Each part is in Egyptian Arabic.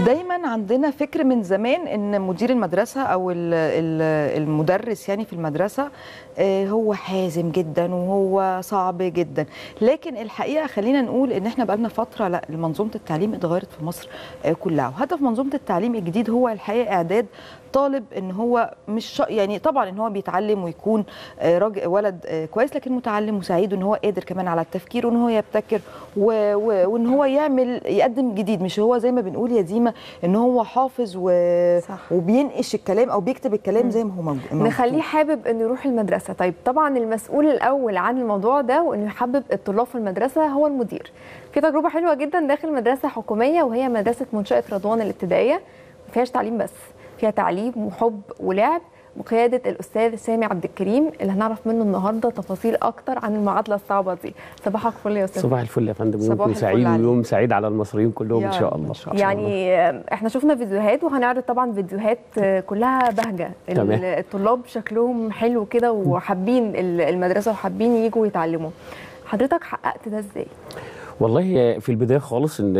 دايما عندنا فكر من زمان ان مدير المدرسه او ال- ال- المدرس يعني في المدرسه آه، هو حازم جدا وهو صعب جدا لكن الحقيقه خلينا نقول ان احنا بقالنا فتره لا منظومه التعليم اتغيرت في مصر آه، كلها وهدف منظومه التعليم الجديد هو الحقيقه اعداد طالب ان هو مش شا- يعني طبعا ان هو بيتعلم ويكون آه، راجل ولد آه، كويس لكن متعلم وسعيد وان هو قادر كمان على التفكير وان هو يبتكر و- و- وان هو يعمل يقدم جديد مش هو زي ما بنقول يا ديما ان هو حافظ و... صح. وبينقش الكلام او بيكتب الكلام زي ما هو موجود نخليه حابب انه يروح المدرسه طيب طبعا المسؤول الاول عن الموضوع ده وانه يحبب الطلاب في المدرسه هو المدير في تجربه حلوه جدا داخل مدرسه حكوميه وهي مدرسه منشاه رضوان الابتدائيه ما فيهاش تعليم بس فيها تعليم وحب ولعب وقياده الاستاذ سامي عبد الكريم اللي هنعرف منه النهارده تفاصيل اكتر عن المعادله الصعبه دي صباحك فل يا استاذ صباح الفل يا فندم صباح يومكم الفل سعيد عليك. ويوم سعيد على المصريين كلهم يا ان شاء رب الله إن شاء الله. يعني آه، احنا شفنا فيديوهات وهنعرض طبعا فيديوهات آه، كلها بهجه ال- تمام. الطلاب شكلهم حلو كده وحابين ال- المدرسه وحابين يجوا يتعلموا حضرتك حققت ده ازاي والله في البدايه خالص ان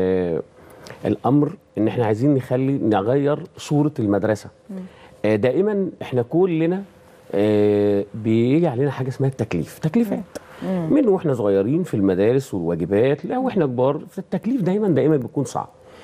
الامر ان احنا عايزين نخلي نغير صوره المدرسه آه، دائما احنا كلنا آه، بيجي علينا حاجه اسمها التكليف تكليفات من واحنا صغيرين في المدارس والواجبات لا واحنا كبار فالتكليف دايما دائما بيكون صعب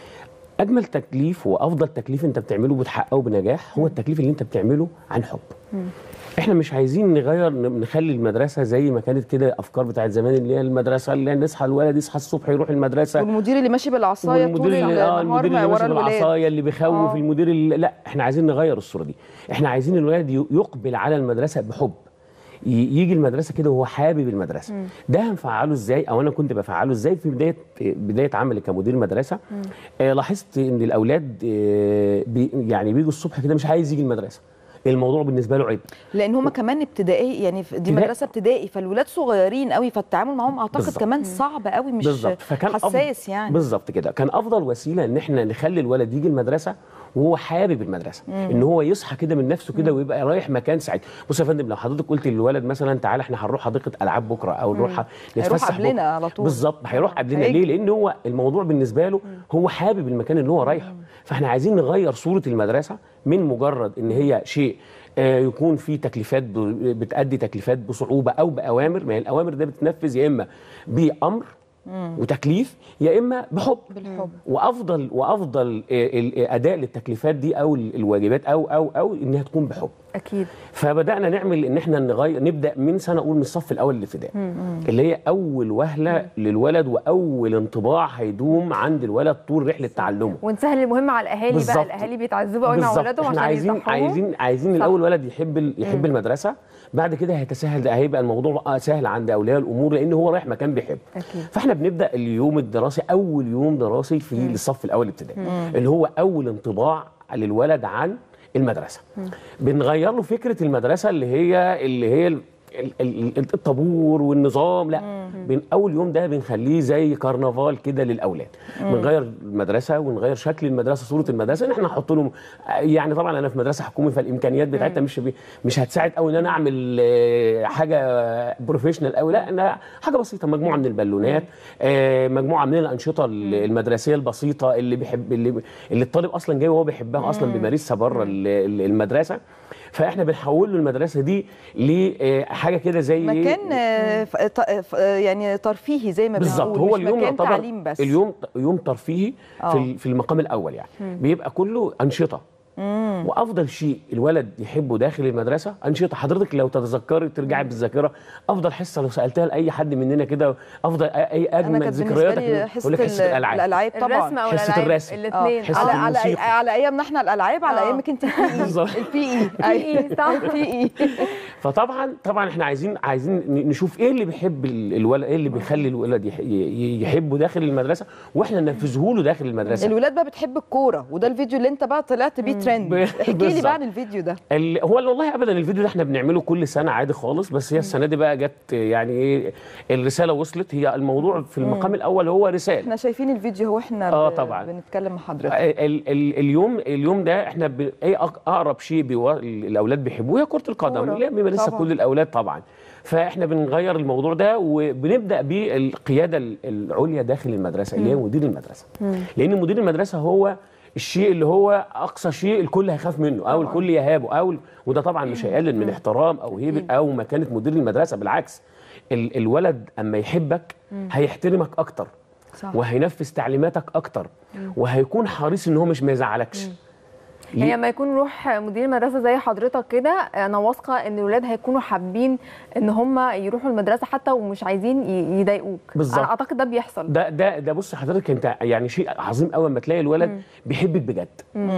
اجمل تكليف وافضل تكليف انت بتعمله بتحققه بنجاح هو التكليف اللي انت بتعمله عن حب احنا مش عايزين نغير نخلي المدرسه زي ما كانت كده افكار بتاعت زمان اللي هي المدرسه اللي نصحى الولد يصحى الصبح يروح المدرسه والمدير اللي ماشي بالعصايه طول والمدير اللي اه النهار المدير اللي ورا ماشي الولاد بالعصايه اللي بيخوف آه. المدير اللي لا احنا عايزين نغير الصوره دي احنا عايزين الولد ي- يقبل على المدرسه بحب ي- يجي المدرسه كده وهو حابب المدرسه ده هنفعله ازاي او انا كنت بفعله ازاي في بدايه بدايه عملي كمدير مدرسه آه لاحظت ان الاولاد آه بي يعني بيجوا الصبح كده مش عايز يجي المدرسه الموضوع بالنسبه له عيب لان هم كمان ابتدائي يعني في- دي ابتدائي. مدرسه ابتدائي فالولاد صغيرين قوي فالتعامل معاهم اعتقد بالظبط. كمان صعب قوي مش بالظبط فكان حساس أفضل يعني بالظبط كده كان افضل وسيله ان احنا نخلي الولد يجي المدرسه وهو حابب المدرسه ان هو يصحى كده من نفسه كده ويبقى رايح مكان سعيد بص يا فندم لو حضرتك قلت للولد مثلا تعالى احنا هنروح حديقه العاب بكره او نروح نتفسح قبلنا بكرة. على طول. بالظبط هيروح قبلنا هيجي. ليه لان هو الموضوع بالنسبه له هو حابب المكان اللي هو رايحه فاحنا عايزين نغير صوره المدرسه من مجرد ان هي شيء آه، يكون في تكليفات ب- بتأدي تكليفات بصعوبه او باوامر ما هي الاوامر ده بتنفذ يا اما بامر وتكليف يا اما بحب بالحب وافضل وافضل آه، الاداء للتكليفات دي او ال- الواجبات او او او انها تكون بحب اكيد فبدانا نعمل ان احنا نغير نبدا من سنه اقول من الصف الاول الابتدائي اللي هي اول وهله للولد واول انطباع هيدوم عند الولد طول رحله تعلمه ونسهل المهم على الاهالي بقى بالظبط. الاهالي بيتعذبوا قوي مع بالظبط. اولادهم احنا عشان عايزين يصحوهم عايزين عايزين صح. الاول ولد يحب ال- يحب المدرسه بعد كده هيتسهل ده هيبقى الموضوع بقى سهل عند اولياء الامور لان هو رايح مكان بيحب أكيد. فاحنا بنبدا اليوم الدراسي اول يوم دراسي في الصف الاول الابتدائي اللي هو اول انطباع للولد عن المدرسه بنغير له فكره المدرسه اللي هي اللي هي ال- ال- ال- الطابور والنظام لا بين اول يوم ده بنخليه زي كرنفال كده للاولاد بنغير المدرسه ونغير شكل المدرسه صوره المدرسه ان احنا نحط لهم يعني طبعا انا في مدرسه حكومي فالامكانيات بتاعتها مش بي مش هتساعد قوي ان انا اعمل آه، حاجه بروفيشنال قوي لا انا حاجه بسيطه مجموعه من البالونات آه، مجموعه من الانشطه المدرسيه البسيطه اللي بيحب اللي, اللي الطالب اصلا جاي وهو بيحبها اصلا بيمارسها بره ال- ال- المدرسه فاحنا بنحول له المدرسه دي لحاجه كده زي إيه؟ مكان آه، ف- ط- ف- آه، يعني ترفيهي زي ما بالظبط بنقول هو مش اليوم مكان يعتبر تعليم بس اليوم يوم ترفيهي آه. في ال- في المقام الاول يعني بيبقى كله انشطه وافضل شيء الولد يحبه داخل المدرسه انشطه حضرتك لو تتذكري ترجعي بالذاكره افضل حصه لو سالتها لاي حد مننا كده افضل اي انا اجمل كانت بالنسبه ذكرياتك لي حصه يقول لك حصه ال- الالعاب الالعاب طبعا الرسم او حصة الالعاب الرسم. الاثنين حصة على على الموسيقى. على ايامنا احنا الالعاب على آه. ايامك انت البي اي بالظبط. البي اي PE صح. البي اي فطبعا طبعا احنا عايزين عايزين ن- نشوف ايه اللي بيحب ال- الولد ايه اللي بيخلي الولد يح- ي- يحبه داخل المدرسه واحنا ننفذه له داخل المدرسه الولاد بقى بتحب الكوره وده الفيديو اللي انت بقى طلعت بيه ترند احكي لي بالظبط. بقى عن الفيديو ده ال- هو والله ابدا الفيديو ده احنا بنعمله كل سنه عادي خالص بس هي السنه دي بقى جت يعني ايه الرساله وصلت هي الموضوع في المقام الاول هو رساله احنا شايفين الفيديو هو احنا آه ب- طبعاً. بنتكلم مع حضرتك ال ال اليوم اليوم ده احنا ب... ايه أق- اقرب شيء بيو... الاولاد بيحبوه هي كره القدم كورة. اللي هي بيمارسها لسه طبعاً. كل الاولاد طبعا فاحنا بنغير الموضوع ده وبنبدا بالقياده ال- العليا داخل المدرسه اللي هي مدير المدرسه لان مدير المدرسه هو الشيء اللي هو اقصى شيء الكل هيخاف منه او الكل يهابه او وده طبعا مش هيقلل من احترام او هيبه او مكانه مدير المدرسه بالعكس ال- الولد اما يحبك هيحترمك اكتر صح. وهينفذ تعليماتك اكتر وهيكون حريص ان هو مش ما يزعلكش يعني لما يكون روح مدير المدرسه زي حضرتك كده انا واثقه ان الولاد هيكونوا حابين ان هم يروحوا المدرسه حتى ومش عايزين ي- يضايقوك بالظبط. انا اعتقد ده بيحصل ده ده ده بص حضرتك انت يعني شيء عظيم قوي لما تلاقي الولد بيحبك بجد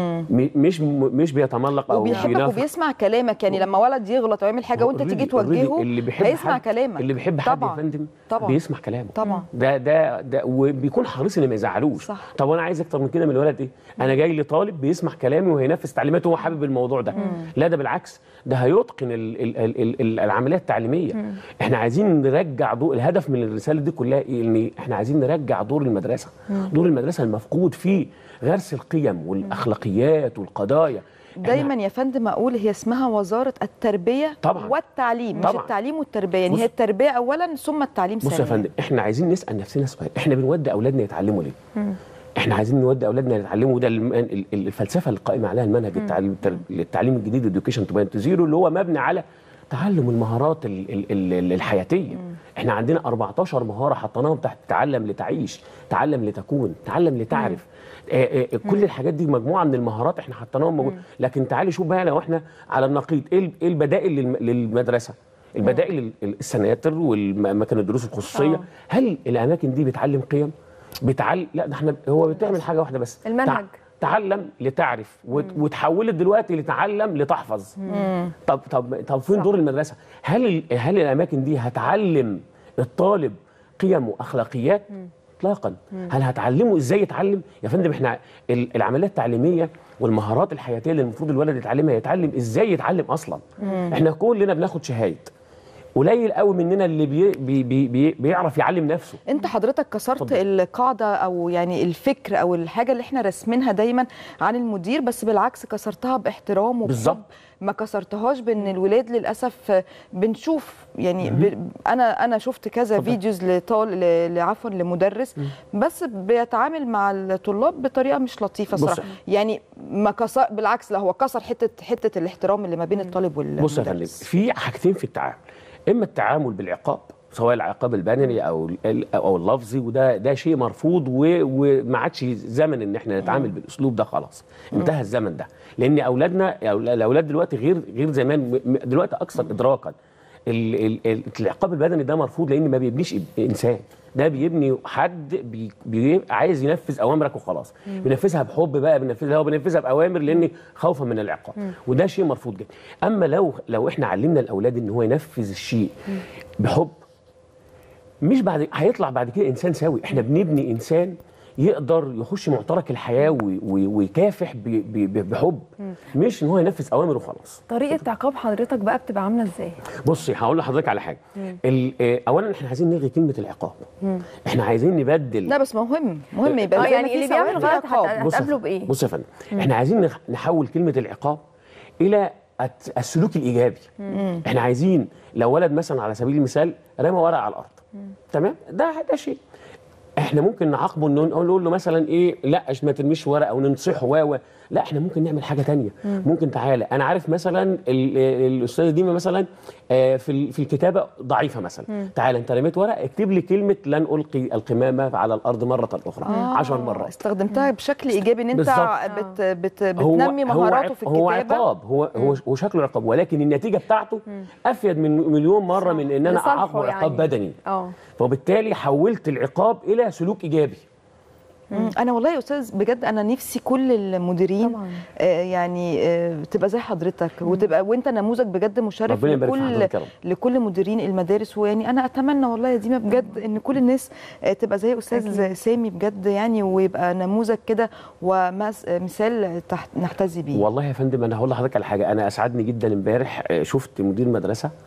م- مش م- مش بيتملق او وبيحبك بينافق. وبيسمع كلامك يعني لما ولد يغلط او يعمل حاجه وانت تيجي already- توجهه already اللي بيحب هيسمع حد كلامك اللي بيحب حد طبعا يا فندم طبعا بيسمع كلامه طبعا ده ده ده وبيكون حريص ان ما يزعلوش صح. طب انا عايز اكتر من كده من الولد ايه انا جاي لطالب بيسمع كلامي وهينفذ تعليماته وهو حابب الموضوع ده لا ده بالعكس ده هيتقن ال ال ال ال ال العمليه التعليميه احنا عايزين نرجع دور الهدف من الرساله دي كلها ايه ان احنا عايزين نرجع دور المدرسه دور المدرسه المفقود فيه غرس القيم والاخلاقيات والقضايا إحنا- دايما يا فندم اقول هي اسمها وزاره التربيه طبعاً. والتعليم مش طبعاً. التعليم والتربيه يعني بص- هي التربيه اولا ثم التعليم بص يا ثانيا فندم احنا عايزين نسال نفسنا سؤال احنا بنودي اولادنا يتعلموا ليه احنا عايزين نودي اولادنا يتعلموا وده الم- ال- ال- الفلسفه اللي قائمه عليها المنهج التعليم التر- التعليم الجديد اديوكيشن 2.0 اللي هو مبني على تعلم المهارات ال- ال- ال- الحياتيه احنا عندنا 14 مهاره حطيناهم تحت تعلم لتعيش تعلم لتكون تعلم لتعرف آه، آه، كل الحاجات دي مجموعه من المهارات احنا حطيناهم موجود لكن تعالي شوف بقى لو احنا على النقيض ايه ال- إيه البدائل للم- للمدرسه البدائل ال- ال- السناتر والمكان الدروس الخصوصيه آه. هل الاماكن دي بتعلم قيم بتعلم لا ده احنا هو بتعمل حاجه واحده بس المنهج. تع- تعلم لتعرف وت... وتحولت دلوقتي لتعلم لتحفظ طب طب طب فين صح. دور المدرسه هل ال... هل الاماكن دي هتعلم الطالب قيم واخلاقيات اطلاقا هل هتعلمه ازاي يتعلم يا فندم احنا ال- العمليه التعليميه والمهارات الحياتيه اللي المفروض الولد يتعلمها يتعلم ازاي يتعلم اصلا احنا كلنا بناخد شهايد قليل قوي مننا اللي بي بي بي بي بيعرف يعلم نفسه انت حضرتك كسرت اتفضل. القاعده او يعني الفكر او الحاجه اللي احنا راسمينها دايما عن المدير بس بالعكس كسرتها باحترام وبحب بالظبط. ما كسرتهاش بان الولاد للاسف بنشوف يعني ب... انا انا شفت كذا اتفضل. فيديوز لطال ل- ل- عفوا لمدرس بس بيتعامل مع الطلاب بطريقه مش لطيفه بص. صراحه يعني ما كسر بالعكس لا هو كسر حته حته الاحترام اللي ما بين الطالب والمدرس بص يا فندم في حاجتين في التعامل اما التعامل بالعقاب سواء العقاب البدني او ال- او اللفظي وده ده شيء مرفوض و- وما عادش زمن ان احنا نتعامل بالاسلوب ده خلاص انتهى الزمن ده لان اولادنا أو- الاولاد دلوقتي غير غير زمان م- م- دلوقتي اكثر ادراكا ال- ال- ال- العقاب البدني ده مرفوض لان ما بيبنيش إب- انسان ده بيبني حد بي بي عايز ينفذ اوامرك وخلاص بينفذها بحب بقى بينفذها هو بينفذها باوامر لان خوفا من العقاب وده شيء مرفوض جدا اما لو لو احنا علمنا الاولاد ان هو ينفذ الشيء بحب مش بعد هيطلع بعد كده انسان سوي احنا بنبني انسان يقدر يخش معترك الحياه وي- وي- ويكافح ب- ب- ب- بحب مش ان هو ينفذ اوامر وخلاص طريقه عقاب حضرتك بقى بتبقى عامله ازاي بصي هقول لحضرتك على حاجه ال- آه، اولا احنا عايزين نلغي كلمه العقاب احنا عايزين نبدل لا بس مهم مهم يبقى اه زي ما يعني في اللي ثوابت بيعمل غلط عقاب. هت- بص يا هتقابله فندم- بايه بص يا فندم احنا عايزين نخ- نحول كلمه العقاب الى الت- السلوك الايجابي احنا عايزين لو ولد مثلا على سبيل المثال رمى ورق على الارض تمام ده ده شيء احنا ممكن نعاقبه انه نقول نقول له مثلا ايه لا ما ترميش ورق او ننصحه و و- لا احنا ممكن نعمل حاجه تانية ممكن تعالى انا عارف مثلا ال- الاستاذه ديما مثلا آه، في ال- في الكتابه ضعيفه مثلا تعالى انت رميت ورق اكتب لي كلمه لن القي القمامه على الارض مره اخرى آه، 10 مرات استخدمتها بشكل ايجابي ان انت بالظبط. بت بت هو بتنمي مهاراته هو في عق- هو الكتابه عقاب هو هو هو شكله عقاب ولكن النتيجه بتاعته افيد من مليون مره من ان انا لصالحه اعاقبه عقاب يعني. بدني اه فبالتالي حولت العقاب الى سلوك ايجابي مم. انا والله يا استاذ بجد انا نفسي كل المديرين طبعاً. آه يعني آه تبقى زي حضرتك وتبقى وانت نموذج بجد مشرف ربنا يبارك في لكل حضرتك يا رب. لكل مديرين المدارس ويعني انا اتمنى والله يا ديما بجد ان كل الناس آه تبقى زي استاذ أكيد. سامي بجد يعني ويبقى نموذج كده ومثال تحت نحتذي بيه والله يا فندم انا هقول لحضرتك على حاجه انا اسعدني جدا امبارح آه، شفت مدير مدرسه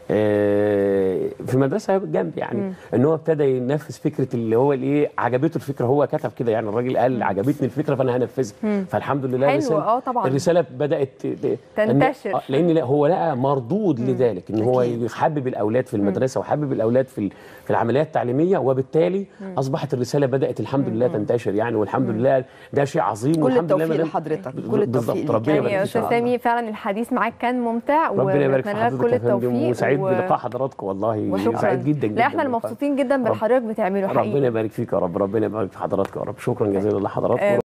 آه، في مدرسه جنب يعني ان هو ابتدى ينفذ فكره اللي هو الايه عجبته الفكره هو كتب كده يعني الراجل قال عجبتني الفكره فانا هنفذها فالحمد لله حلو، الرسالة- آه طبعاً. الرساله بدات ت- تنتشر. آه، لان لا- هو لقى مردود لذلك ان هو أكيد. يحبب الاولاد في المدرسه ويحبب الاولاد في ال- في العمليات التعليميه وبالتالي اصبحت الرساله بدات الحمد لله تنتشر يعني والحمد لله ده شيء عظيم كل والحمد لله التوفيق ما دام- لحضرتك ب- كل التوفيق بالظبط ليك. ربنا يعني يبارك يا فيك استاذ سامي فعلا الحديث معاك كان ممتع ربنا يبارك في ونتمنى لك حضرتك كل يا فندم التوفيق وسعيد و- بلقاء حضراتكم والله وشكرا سعيد جدا جدا لا احنا بلقاء. المبسوطين جدا باللي حضرتك بتعمله حقيقي ربنا يبارك فيك يا رب ربنا يبارك في حضراتكم يا رب شكرا جزيلا لحضراتكم آه،